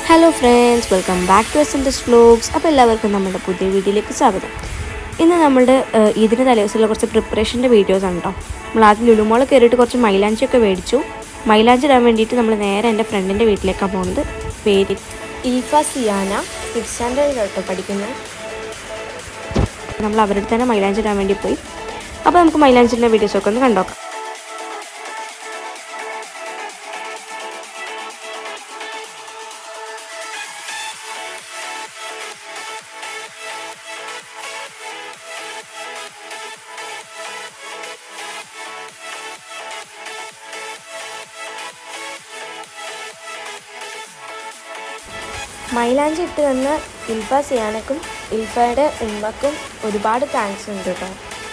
hello friends welcome back to S N S vlogs അപ്പോൾ എല്ലാവർക്കും നമ്മുടെ പുതിയ വീഡിയോയിലേക്ക് സ്വാഗതം ഇന്ന് നമ്മുടെ ഏഹ്, ഈദിന് തലേദിവസമുള്ള കുറച്ച് പ്രിപ്പറേഷൻ്റെ വീഡിയോസ് ആണ് കേട്ടോ നമ്മൾ ആദ്യം ലുലുമോള് കയറിയിട്ട് കുറച്ച് മൈലാഞ്ചിയൊക്കെ മേടിച്ചു മൈലാഞ്ചി ഇടാൻ വേണ്ടിയിട്ട് നമ്മൾ നേരെ എൻ്റെ ഫ്രണ്ടിൻ്റെ വീട്ടിലേക്കാണ് പോകുന്നത് പേര് ഇൽഫ സിയാന സിക്സ് സ്റ്റാൻഡേർഡ് കേട്ടോ പഠിക്കുന്നത് നമ്മൾ അവരുടെ തന്നെ മൈലാഞ്ചി ഇടാൻ വേണ്ടി പോയി അപ്പോൾ നമുക്ക് മൈലാഞ്ചിൻ്റെ വീഡിയോസൊക്കെ ഒന്ന് കണ്ടോക്കാം മൈലാഞ്ചി ഇട്ട് തന്ന ഇൽഫ സിയാനക്കും ഇൽഫയുടെ ഉമ്മക്കും ഒരുപാട് താങ്ക്സ് ഉണ്ട് കേട്ടോ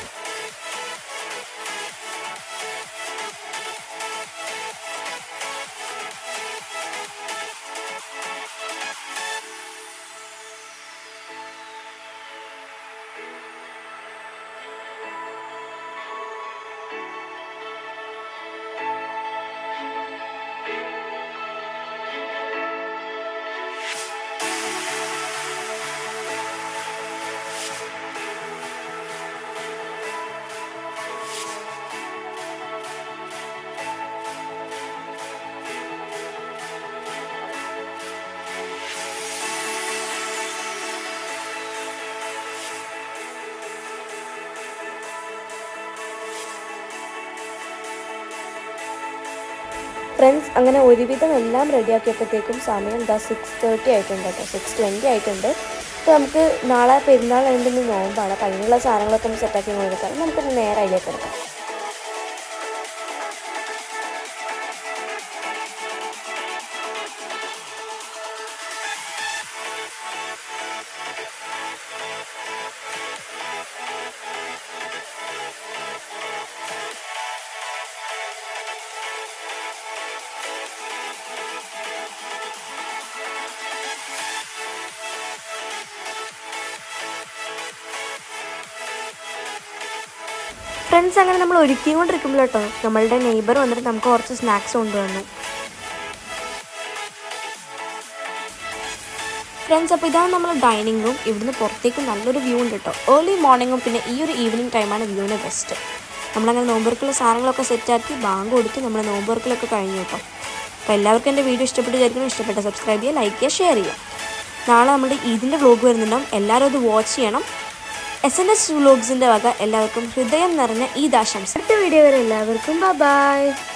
ഫ്രണ്ട്സ് അങ്ങനെ ഒരുവിധം എല്ലാം റെഡിയാക്കിയപ്പോഴത്തേക്കും സമയം എന്താ സിക്സ് തേർട്ടി ആയിട്ടുണ്ട് കേട്ടോ സിക്സ് ട്വൻറ്റി ആയിട്ടുണ്ട് അപ്പോൾ നമുക്ക് നാളെ പെരുന്നാൾ കഴിഞ്ഞിട്ട് നോമ്പാണ് അപ്പോൾ അതിനുള്ള സാധനങ്ങളൊക്കെ ഒന്ന് സെറ്റാക്കി കൊടുക്കാം നമുക്ക് നേരെ അതിലേക്ക് എടുക്കാം ഫ്രണ്ട്സ് അങ്ങനെ നമ്മൾ ഒരുക്കിക്കൊണ്ടിരിക്കുമ്പോൾ കേട്ടോ നമ്മളുടെ നെയ്ബർ വന്നിട്ട് നമുക്ക് കുറച്ച് സ്നാക്സ് കൊണ്ടുവന്നു ഫ്രണ്ട്സ് അപ്പോൾ ഇതാണ് നമ്മുടെ ഡൈനിങ് റൂം ഇവിടുന്ന് പുറത്തേക്ക് നല്ലൊരു വ്യൂ ഉണ്ട് കേട്ടോ ഏർലി മോർണിംഗും പിന്നെ ഈ ഒരു ഈവനിങ് ടൈമാണ് വ്യൂവിന് ബെസ്റ്റ് നമ്മളങ്ങനെ നോമ്പുറക്കുള്ള സാധനങ്ങളൊക്കെ സെറ്റാക്കി ബാങ്ക് കൊടുത്ത് നമ്മുടെ നോമ്പുറക്കലൊക്കെ കഴിഞ്ഞു കേട്ടോ അപ്പോൾ എല്ലാവർക്കും എൻ്റെ വീഡിയോ ഇഷ്ടപ്പെട്ട് വിചാരിക്കണം ഇഷ്ടപ്പെട്ട സബ്സ്ക്രൈബ് ചെയ്യുക ലൈക്ക് ചെയ്യുക ഷെയർ ചെയ്യുക നാളെ നമ്മുടെ ഇതിൻ്റെ വ്ലോഗ് വരുന്നുണ്ടാവും എല്ലാവരും അത് വാച്ച് ചെയ്യണം എസ് എൻ എസ് വ്ലോഗ്സിൻ്റെ വക എല്ലാവർക്കും ഹൃദയം നിറഞ്ഞ ഈദാശംസ അടുത്ത വീഡിയോ വരെ എല്ലാവർക്കും ബൈ